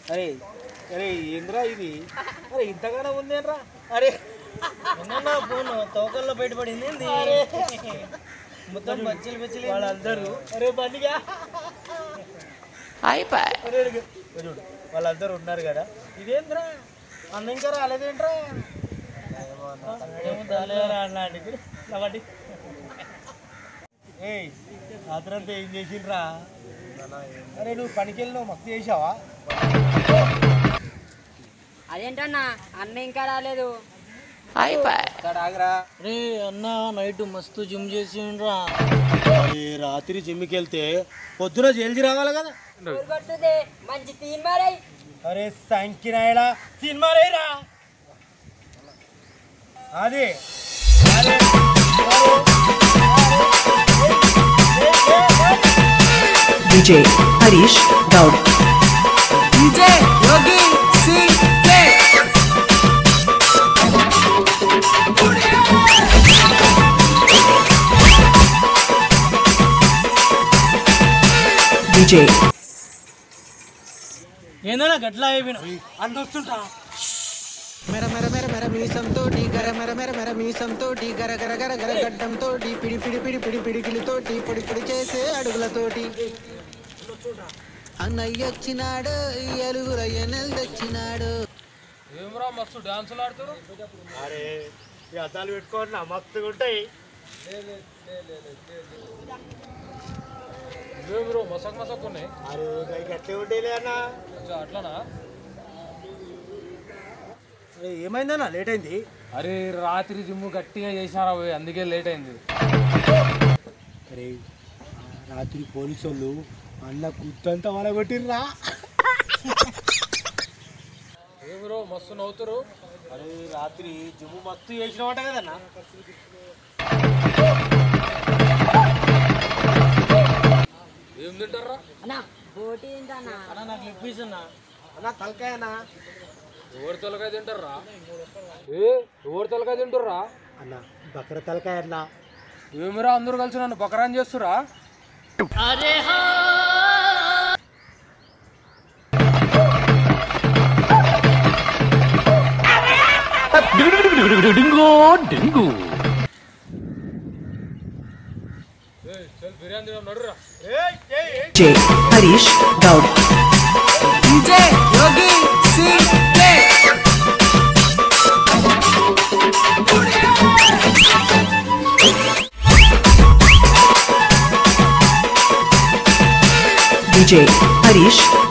అరే అరే ఏంద్రా ఇది అరే ఇంతగానో ఉందేంట్రా అరే ఎన్నన్నా ఫోన్ తోకల్లో బయటపడింది ఏంది? మొత్తం బచ్చలు బచ్చలు వాళ్ళందరూ అరే బండిగా అరే అరే, చూడు వాళ్ళందరూ ఉన్నారు కదా ఇదేంద్రా అన్న ఇంకా రాలేదేంట్రా ఏమో దాలేరా అన్నాడు కాబట్టి ఏయ్ రాత్రంతా ఏం చేసిండ్రా అరే నువ్వు పనికి వెళ్ళినావు మస్తు చేసావా అదేంటన్నా అన్న ఇంకా రాలేదు ఇక్కడ ఆగరా రే అన్న నైట్ మస్తు జిమ్ చేసిండ్రా అరే రాత్రి జిమ్కి వెళ్తే పొద్దున జైలుకి రావాలి కదా కొట్టుదే మంచి తీన్ మారై అరే సంకినాయలా సినిమా రేరా అది అరే, DJ Harish Gaud. DJ ఏందన్నా గట్లా అయిపోయినావు అందొస్తుంటా మెర మెర మెర మెర మీసంతో టీ గర మెర మెర మెర మీసంతో టీ గర గర గర గర గడ్డంతో టీ పిడి పిడి పిడి పిడి పిడికిలితోటి పొడి పొడి చేసే అడుగులతోటి అన్నయ్యొచ్చినాడు ఎలుగురయ్య నెల్దొచ్చినాడు అరే ఈ అద్దాలు పెట్టుకోండి నా మస్తుగా ఉంటాయి బ్రో మసక్ మసక్ ఉన్నాయి అరే గైకి అట్లే ఉండేలే అన్న అట్లానా అరే ఏమైందన్నా లేట్ అయింది అరే రాత్రి జిమ్ గట్టిగా చేశారా పోయి అందుకే లేట్ అయింది అరే రాత్రి పోలీసు వాళ్ళు అన్న కుత్తంతా వాళ్ళ కొట్టిర్రా ఏ బ్రో మస్తు నవ్వుతారు అరే రాత్రి జిమ్ మస్తు చేసినవాట కదన్నా ఏం తింటారా అన్న బోటి ఏంటన్నా అన్న నాకు లెగ్ పీస్ అన్న అన్న తలకాయనా ఎవరి తలకాయ తింటారా ఏ ఎవరి తలకాయ తింటుర్రా అన్న బకర తలకాయ అన్న ఏమిరా అందరూ కలిసి నన్ను బకరాన్ చేస్తురా చల్ బిర్యానీ తిన్నాం నడురా DJ Harish Gaud. DJ Harish